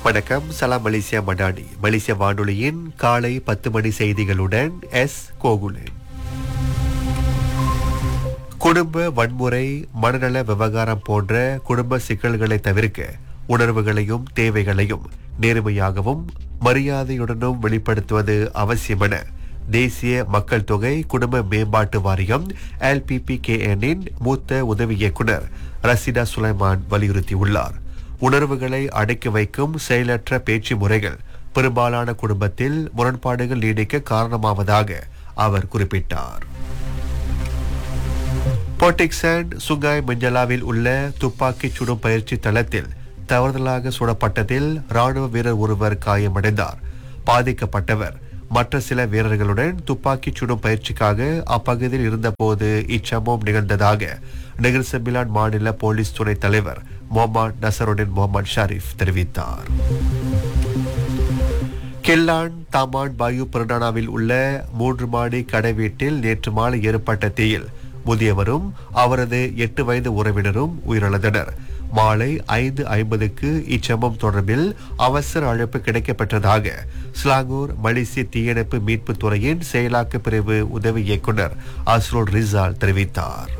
வணக்கம் சலாம் மலேசியா மடானி மலேசிய வானொலியின் காலை பத்து மணி செய்திகளுடன் எஸ் கோகுலன் குடும்ப வன்முறை மனநல விவகாரம் போன்ற குடும்ப சிக்கல்களை தவிர்க்க உணர்வுகளையும் தேவைகளையும் நேர்மையாகவும் மரியாதையுடனும் வெளிப்படுத்துவது அவசியமென தேசிய மக்கள் தொகை குடும்ப மேம்பாட்டு வாரியம் எல்பிபிகேஎனின் மூத்த உதவி இயக்குனர் ரசிடா சுலைமான் வலியுறுத்தியுள்ளார் உணர்வுகளை அடக்கி வைக்கும் செயலற்ற பேச்சு முறைகள் பெரும்பாலான குடும்பத்தில் முரண்பாடுகள் நீடிக்க காரணமாவதாக அவர் குறிப்பிட்டார் போர்டிக்சண்ட் சுங்காய் மஞ்சளாவில் உள்ள துப்பாக்கிச் சுடும் பயிற்சி தளத்தில் தவறுதலாக சுடப்பட்டதில் ராணுவ வீரர் ஒருவர் காயமடைந்தார் பாதிக்கப்பட்டவர் மற்ற சில வீரர்களுடன் துப்பாக்கிச் சுடும் பயிற்சிக்காக அப்பகுதியில் இருந்தபோது இச்சம்பவம் நிகழ்ந்ததாக நெகிர்சபிலான் மாநில போலீஸ் துணைத் தலைவர் முகமது நசருடன் முகமது ஷரீஃப் தெரிவித்தார் கில்லான் தாமான் பாயு பிரடானாவில் உள்ள மூன்று மாடி கடை வீட்டில் நேற்று மாலை ஏற்பட்ட தீயில் முதியவரும் அவரது எட்டு வயது உறவினரும் உயிரிழந்தனர் மாலை ஐந்து ஐம்பதுக்கு இச்சம்பவம் தொடர்பில் அவசர அழைப்பு கிடைக்கப்பெற்றதாக ஸ்லாங்கூர் மலேசிய தீயணைப்பு மீட்பு துறையின் செயலாக்க பிரிவு உதவி இயக்குனர் அஸ்ரோல் ரிசால் தெரிவித்தார்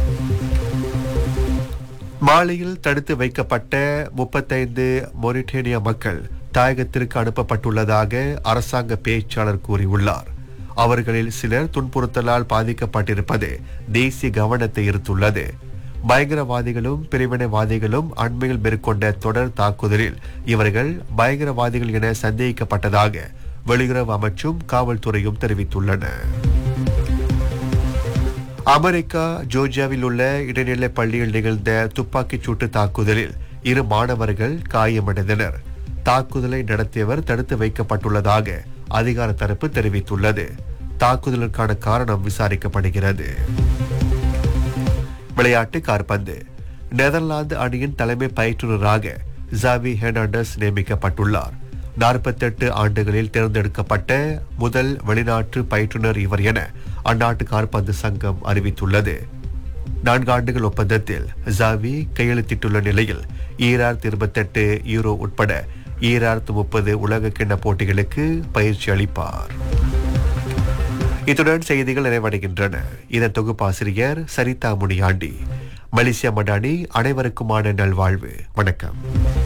மாலையில் தடுத்து வைக்கப்பட்ட முப்பத்தைந்து மொரிட்டேனிய மக்கள் தாயகத்திற்கு அனுப்பப்பட்டுள்ளதாக அரசாங்க பேச்சாளர் கூறியுள்ளார் அவர்களில் சிலர் துன்புறுத்தலால் பாதிக்கப்பட்டிருப்பது தேசிய கவனத்தை ஈர்த்துள்ளது பயங்கரவாதிகளும் பிரிவினைவாதிகளும் அண்மையில் மேற்கொண்ட தொடர் தாக்குதலில் இவர்கள் பயங்கரவாதிகள் என சந்தேகிக்கப்பட்டதாக வெளியுறவு அமைச்சும் காவல்துறையும் தெரிவித்துள்ளன அமெரிக்கா ஜோர்ஜியாவில் உள்ள இடைநிலை பள்ளியில் நிகழ்ந்த துப்பாக்கிச் சூட்டு தாக்குதலில் இரு மாணவர்கள் காயமடைந்தனர் தாக்குதலை நடத்தியவர் தடுத்து வைக்கப்பட்டுள்ளதாக அதிகார தரப்பு தெரிவித்துள்ளது தாக்குதலுக்கான காரணம் விசாரிக்கப்படுகிறது விளையாட்டு கார்பந்து நெதர்லாந்து அணியின் தலைமை பயிற்றுநராக ஜாவி ஹெர்னாண்டஸ் நியமிக்கப்பட்டுள்ளார் நாற்பத்தெட்டு ஆண்டுகளில் தேர்ந்தெடுக்கப்பட்ட முதல் வெளிநாட்டு பயிற்றுனர் இவர் என அந்நாட்டு கார்பந்து சங்கம் அறிவித்துள்ளது நான்கு ஆண்டுகள் ஒப்பந்தத்தில் ஜாவி கையெழுத்திட்டுள்ள நிலையில் ஈராயிரத்தி இருபத்தெட்டு யூரோ உட்பட ஈராயிரத்து முப்பது உலக கிண்ண போட்டிகளுக்கு பயிற்சி அளிப்பார் இத்துடன் செய்திகள் நிறைவடைகின்றன இதன் தொகுப்பாசிரியர் சரிதா முனியாண்டி மலேசியா மடானி அனைவருக்குமான நல்வாழ்வு வணக்கம்